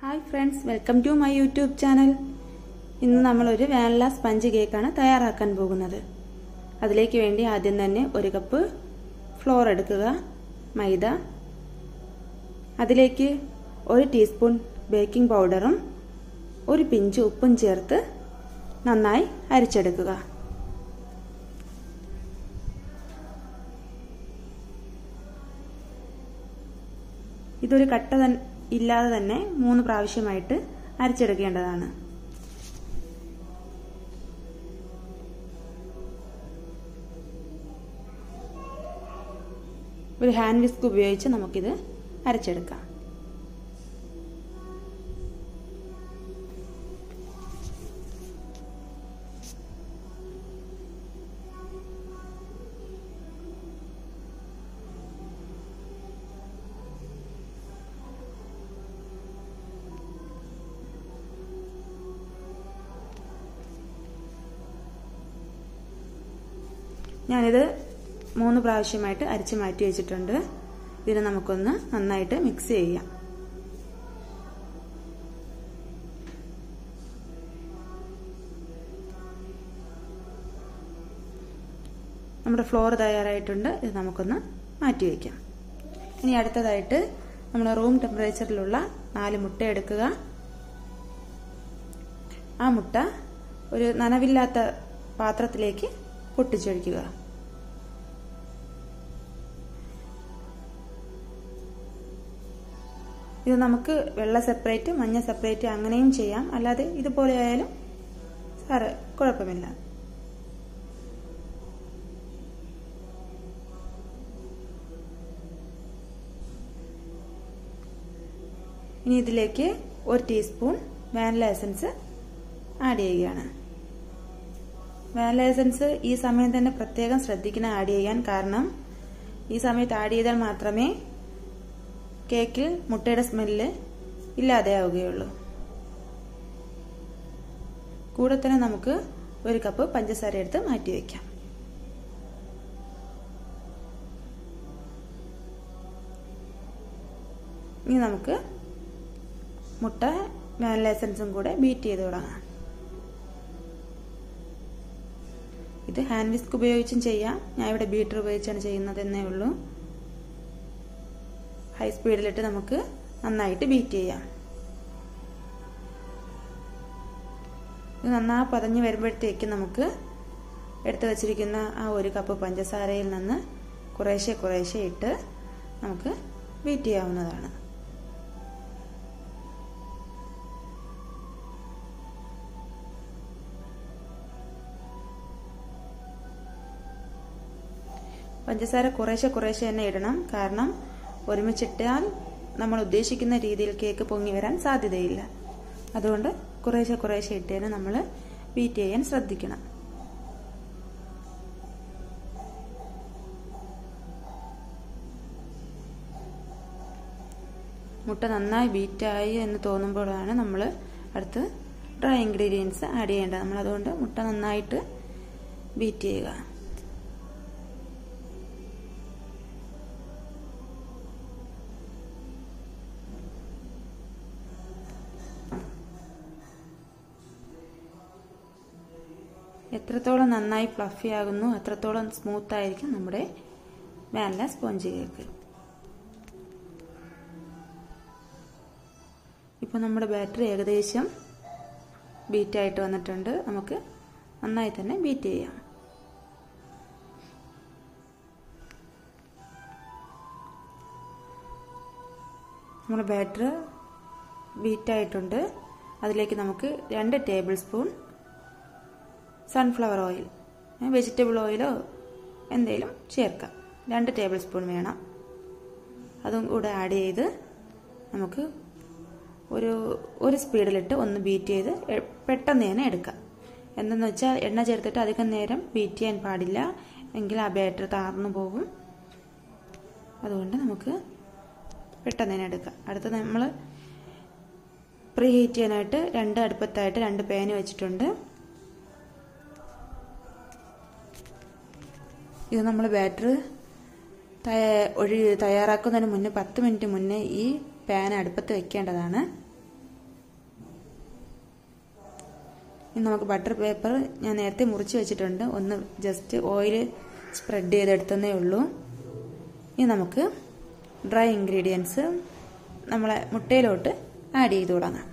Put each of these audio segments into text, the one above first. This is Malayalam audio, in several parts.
hi friends welcome to my YouTube channel ഇന്ന് നമ്മളൊരു വാനില സ്പഞ്ച് കേക്കാണ് തയ്യാറാക്കാൻ പോകുന്നത് അതിലേക്ക് വേണ്ടി ആദ്യം തന്നെ ഒരു കപ്പ് ഫ്ലോർ എടുക്കുക മൈദ അതിലേക്ക് ഒരു ടീസ്പൂൺ ബേക്കിംഗ് പൗഡറും ഒരു പിഞ്ച് ഉപ്പും ചേർത്ത് നന്നായി അരിച്ചെടുക്കുക ഇതൊരു കട്ട ഇല്ലാതെ തന്നെ മൂന്ന് പ്രാവശ്യമായിട്ട് അരച്ചെടുക്കേണ്ടതാണ് ഒരു ഹാൻഡ് വിസ്ക് ഉപയോഗിച്ച് നമുക്കിത് അരച്ചെടുക്കാം ഞാനിത് മൂന്ന് പ്രാവശ്യമായിട്ട് അരിച്ച് മാറ്റി വെച്ചിട്ടുണ്ട് ഇതിനെ നമുക്കൊന്ന് നന്നായിട്ട് മിക്സ് ചെയ്യാം നമ്മുടെ ഫ്ലോർ തയ്യാറായിട്ടുണ്ട് ഇത് നമുക്കൊന്ന് മാറ്റി വയ്ക്കാം ഇനി അടുത്തതായിട്ട് നമ്മൾ റൂം ടെമ്പറേച്ചറിലുള്ള നാല് മുട്ട എടുക്കുക ആ മുട്ട ഒരു നനവില്ലാത്ത പാത്രത്തിലേക്ക് പൊട്ടിച്ചൊഴിക്കുക ഇത് നമുക്ക് വെള്ള സെപ്പറേറ്റ് മഞ്ഞ സെപ്പറേറ്റ് അങ്ങനെയും ചെയ്യാം അല്ലാതെ ഇതുപോലെ ആയാലും സാറ് കുഴപ്പമില്ല ഇനി ഇതിലേക്ക് ഒരു ടീസ്പൂൺ വാനില എസൻസ് ആഡ് ചെയ്യുകയാണ് വാനില എസൻസ് ഈ സമയം തന്നെ പ്രത്യേകം ശ്രദ്ധിക്കണം ആഡ് ചെയ്യാൻ കാരണം ഈ സമയത്ത് ആഡ് ചെയ്താൽ മാത്രമേ കേക്കിൽ മുട്ടയുടെ സ്മെല്ല് ഇല്ലാതെയാവുകയുള്ളൂ കൂടെ തന്നെ നമുക്ക് ഒരു കപ്പ് പഞ്ചസാര എടുത്ത് മാറ്റി വയ്ക്കാം ഇനി നമുക്ക് മുട്ട വാനില എസൻസും കൂടെ ബീറ്റ് ചെയ്ത് തുടങ്ങാം ഇത് ഹാൻഡ് വിസ്ക് ഉപയോഗിച്ചും ചെയ്യാം ഞാൻ ഇവിടെ ബീറ്റർ ഉപയോഗിച്ചാണ് ചെയ്യുന്നത് എന്നേ ഉള്ളൂ ഹൈ സ്പീഡിലിട്ട് നമുക്ക് നന്നായിട്ട് ബീറ്റ് ചെയ്യാം ഇത് നന്നാ പതഞ്ഞ് വരുമ്പോഴത്തേക്ക് നമുക്ക് എടുത്തു വച്ചിരിക്കുന്ന ആ ഒരു കപ്പ് പഞ്ചസാരയിൽ നിന്ന് കുറേശ്ശെ കുറേശ്ശെ ഇട്ട് നമുക്ക് ബീറ്റ് ചെയ്യാവുന്നതാണ് പഞ്ചസാര കുറേശ്ശെ കുറേശ്ശെ തന്നെ ഇടണം കാരണം ഒരുമിച്ചിട്ടാൽ നമ്മൾ ഉദ്ദേശിക്കുന്ന രീതിയിൽ കേക്ക് പൊങ്ങി വരാൻ സാധ്യതയില്ല അതുകൊണ്ട് കുറേശ്ശെ കുറേശ്ശെ ഇട്ടേന് നമ്മൾ ബീറ്റ് ചെയ്യാൻ ശ്രദ്ധിക്കണം മുട്ട നന്നായി ബീറ്റായി എന്ന് തോന്നുമ്പോഴാണ് നമ്മൾ അടുത്ത് ഡ്രൈ ഇൻഗ്രീഡിയൻസ് ആഡ് ചെയ്യേണ്ടത് നമ്മൾ അതുകൊണ്ട് മുട്ട നന്നായിട്ട് ബീറ്റ് ചെയ്യുക എത്രത്തോളം നന്നായി ഫ്ലഫി ആകുന്നു അത്രത്തോളം സ്മൂത്ത് ആയിരിക്കും നമ്മുടെ വാനില സ്പോഞ്ച് കേക്ക് ഇപ്പോൾ നമ്മുടെ ബാറ്ററി ഏകദേശം ബീറ്റായിട്ട് വന്നിട്ടുണ്ട് നമുക്ക് നന്നായി തന്നെ ബീറ്റ് ചെയ്യാം നമ്മുടെ ബാറ്റർ ബീറ്റായിട്ടുണ്ട് അതിലേക്ക് നമുക്ക് രണ്ട് table spoon sunflower oil vegetable ഓയിലോ എന്തെങ്കിലും ചേർക്കാം രണ്ട് ടേബിൾ സ്പൂൺ വേണം അതും കൂടെ ആഡ് ചെയ്ത് നമുക്ക് ഒരു ഒരു സ്പീഡിലിട്ട് ഒന്ന് ബീറ്റ് ചെയ്ത് പെട്ടെന്ന് തന്നെ എടുക്കാം എന്തെന്ന് വെച്ചാൽ എണ്ണ ചേർത്തിട്ട് അധികം നേരം ബീറ്റ് ചെയ്യാൻ പാടില്ല എങ്കിൽ ആ ബാറ്റർ താർന്നു പോകും അതുകൊണ്ട് നമുക്ക് പെട്ടെന്ന് തന്നെ എടുക്കാം അടുത്ത് നമ്മൾ പ്രീ ഹീറ്റ് ചെയ്യാനായിട്ട് രണ്ട് അടുപ്പത്തായിട്ട് രണ്ട് പാന് വെച്ചിട്ടുണ്ട് ഇത് നമ്മൾ ബാറ്റർ ഒഴി തയ്യാറാക്കുന്നതിന് മുന്നേ പത്ത് മിനിറ്റ് മുന്നേ ഈ പാൻ അടുപ്പത്ത് വെക്കേണ്ടതാണ് ഇനി നമുക്ക് ബട്ടർ പേപ്പർ ഞാൻ നേരത്തെ മുറിച്ച് വെച്ചിട്ടുണ്ട് ഒന്ന് ജസ്റ്റ് ഓയിൽ സ്പ്രെഡ് ചെയ്തെടുത്തതേ ഉള്ളൂ ഇനി നമുക്ക് ഡ്രൈ ഇൻഗ്രീഡിയൻസ് നമ്മളെ മുട്ടയിലോട്ട് ആഡ് ചെയ്ത് തുടങ്ങാം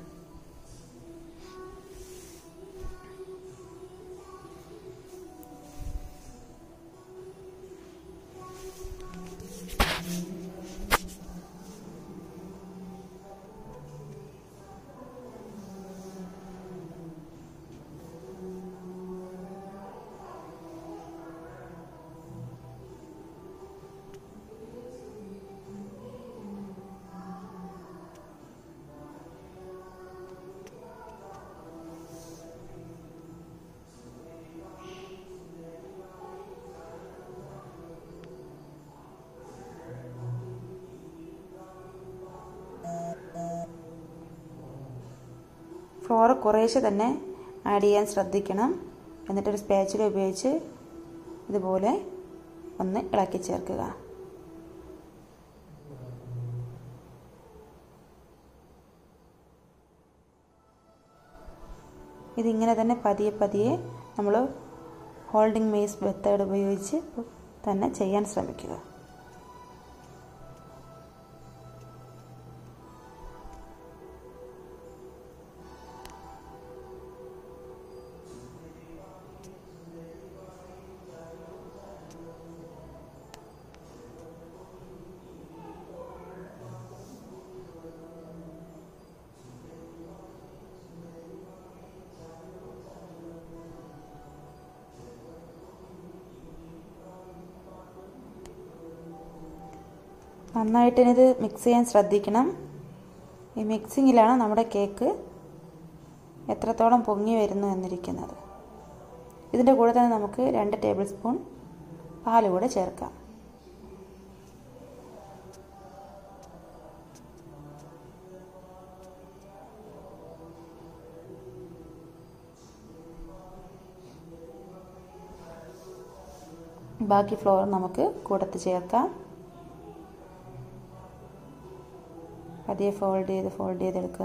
ഫ്ലോർ കുറേശ്ശെ തന്നെ ആഡ് ചെയ്യാൻ ശ്രദ്ധിക്കണം എന്നിട്ടൊരു സ്പാച്ചില ഉപയോഗിച്ച് ഇതുപോലെ ഒന്ന് ഇളക്കി ചേർക്കുക ഇതിങ്ങനെ തന്നെ പതിയെ പതിയെ നമ്മൾ ഹോൾഡിംഗ് മെയ്സ് മെത്തേഡ് ഉപയോഗിച്ച് തന്നെ ചെയ്യാൻ ശ്രമിക്കുക നന്നായിട്ട് ഇത് മിക്സ് ചെയ്യാൻ ശ്രദ്ധിക്കണം ഈ മിക്സിങ്ങിലാണ് നമ്മുടെ കേക്ക് എത്രത്തോളം പൊങ്ങി വരുന്നു എന്നിരിക്കുന്നത് ഇതിൻ്റെ കൂടെ തന്നെ നമുക്ക് രണ്ട് ടേബിൾ സ്പൂൺ പാൽ കൂടെ ചേർക്കാം ബാക്കി ഫ്ലോർ നമുക്ക് കൂടത്ത് ചേർക്കാം പതിയെ ഫോൾഡ് ചെയ്ത് ഫോൾഡ് ചെയ്തെടുക്കുക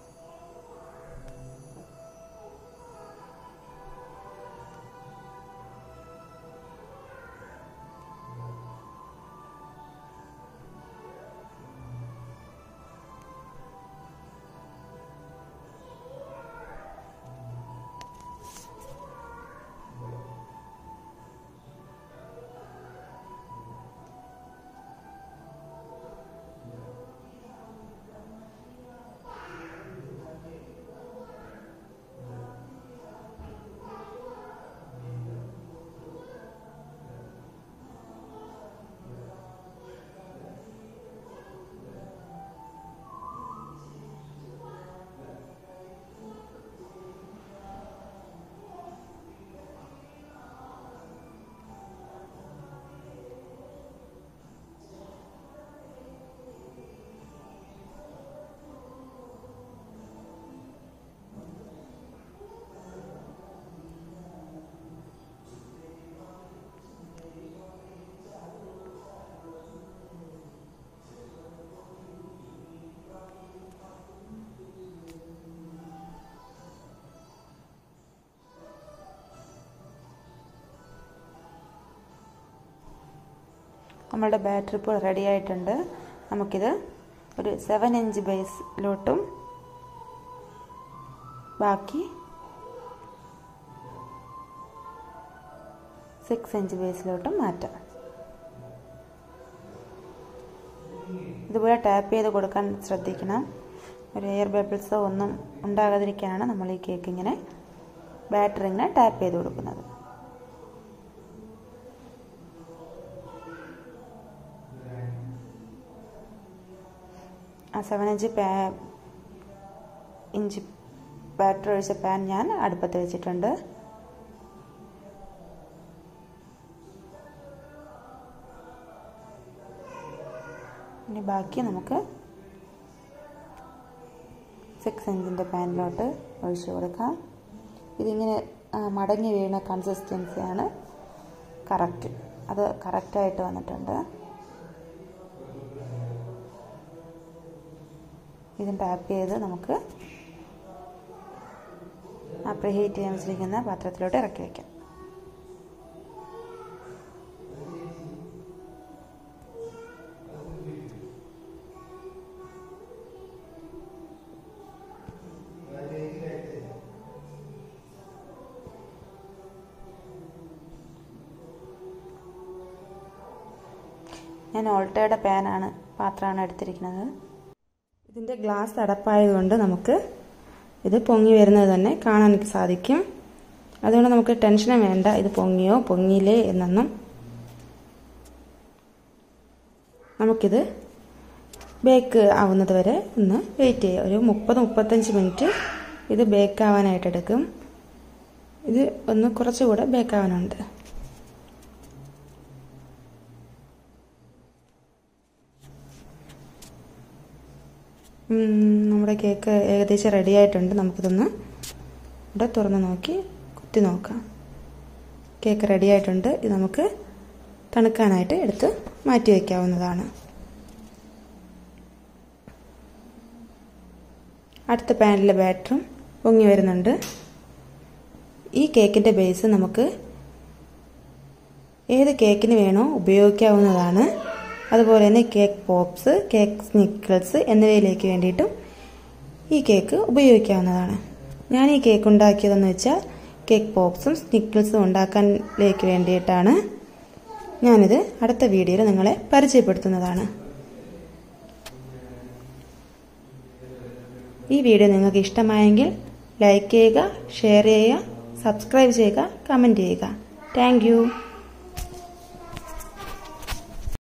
നമ്മളുടെ ബാറ്ററി ഇപ്പോൾ റെഡി ആയിട്ടുണ്ട് നമുക്കിത് ഒരു സെവൻ ഇഞ്ച് ബേസിലോട്ടും ബാക്കി സിക്സ് ഇഞ്ച് ബേസിലോട്ടും മാറ്റാം ഇതുപോലെ ടാപ്പ് ചെയ്ത് കൊടുക്കാൻ ശ്രദ്ധിക്കണം ഒരു എയർ ബബിൾസോ ഒന്നും ഉണ്ടാകാതിരിക്കാനാണ് നമ്മൾ ഈ കേക്ക് ഇങ്ങനെ ബാറ്റർ ഇങ്ങനെ ടാപ്പ് ചെയ്ത് കൊടുക്കുന്നത് ആ സെവൻ ഇഞ്ച് പാ ഇഞ്ച് ബാറ്റർ ഒഴിച്ച പാൻ ഞാൻ അടുപ്പത്ത് വെച്ചിട്ടുണ്ട് ഇനി ബാക്കി നമുക്ക് സിക്സ് ഇഞ്ചിൻ്റെ പാനിലോട്ട് ഒഴിച്ചു കൊടുക്കാം ഇതിങ്ങനെ മടങ്ങി വീണ കൺസിസ്റ്റൻസിയാണ് കറക്റ്റ് അത് കറക്റ്റായിട്ട് വന്നിട്ടുണ്ട് ഇതും ടാപ്പ് ചെയ്ത് നമുക്ക് ആ പ്രീഹീറ്റ് ചെയ്യാൻ വെച്ചിരിക്കുന്ന പാത്രത്തിലോട്ട് ഇറക്കി വയ്ക്കാം ഞാൻ ഓൾട്ടയുടെ പാനാണ് പാത്രമാണ് എടുത്തിരിക്കുന്നത് ഇതിൻ്റെ ഗ്ലാസ് അടപ്പായതുകൊണ്ട് നമുക്ക് ഇത് പൊങ്ങി വരുന്നത് തന്നെ കാണാൻ സാധിക്കും അതുകൊണ്ട് നമുക്ക് ടെൻഷനും വേണ്ട ഇത് പൊങ്ങിയോ പൊങ്ങിയില്ലേ എന്നൊന്നും നമുക്കിത് ബേക്ക് ആവുന്നത് വരെ ഒന്ന് വെയിറ്റ് ചെയ്യുക ഒരു മുപ്പത് മുപ്പത്തഞ്ച് മിനിറ്റ് ഇത് ബേക്ക് ആവാനായിട്ട് എടുക്കും ഇത് ഒന്ന് കുറച്ചുകൂടെ ബേക്ക് ആവാനുണ്ട് നമ്മുടെ കേക്ക് ഏകദേശം റെഡി ആയിട്ടുണ്ട് നമുക്കിതൊന്ന് ഇവിടെ തുറന്ന് നോക്കി കുത്തി നോക്കാം കേക്ക് റെഡി ആയിട്ടുണ്ട് ഇത് നമുക്ക് തണുക്കാനായിട്ട് എടുത്ത് മാറ്റി വയ്ക്കാവുന്നതാണ് അടുത്ത പാനിലെ ബാറ്ററും പൊങ്ങി വരുന്നുണ്ട് ഈ കേക്കിൻ്റെ ബേസ് നമുക്ക് ഏത് കേക്കിന് വേണോ ഉപയോഗിക്കാവുന്നതാണ് അതുപോലെ തന്നെ കേക്ക് പോപ്സ് കേക്ക് സ്നിക്കിൾസ് എന്നിവയിലേക്ക് വേണ്ടിയിട്ടും ഈ കേക്ക് ഉപയോഗിക്കാവുന്നതാണ് ഞാൻ ഈ കേക്ക് ഉണ്ടാക്കിയതെന്ന് വെച്ചാൽ കേക്ക് പോപ്സും സ്നിക്കിൾസും ഉണ്ടാക്കാനിലേക്ക് വേണ്ടിയിട്ടാണ് ഞാനിത് അടുത്ത വീഡിയോയിൽ നിങ്ങളെ പരിചയപ്പെടുത്തുന്നതാണ് ഈ വീഡിയോ നിങ്ങൾക്ക് ഇഷ്ടമായെങ്കിൽ ലൈക്ക് ചെയ്യുക ഷെയർ ചെയ്യുക സബ്സ്ക്രൈബ് ചെയ്യുക കമൻറ്റ് ചെയ്യുക താങ്ക്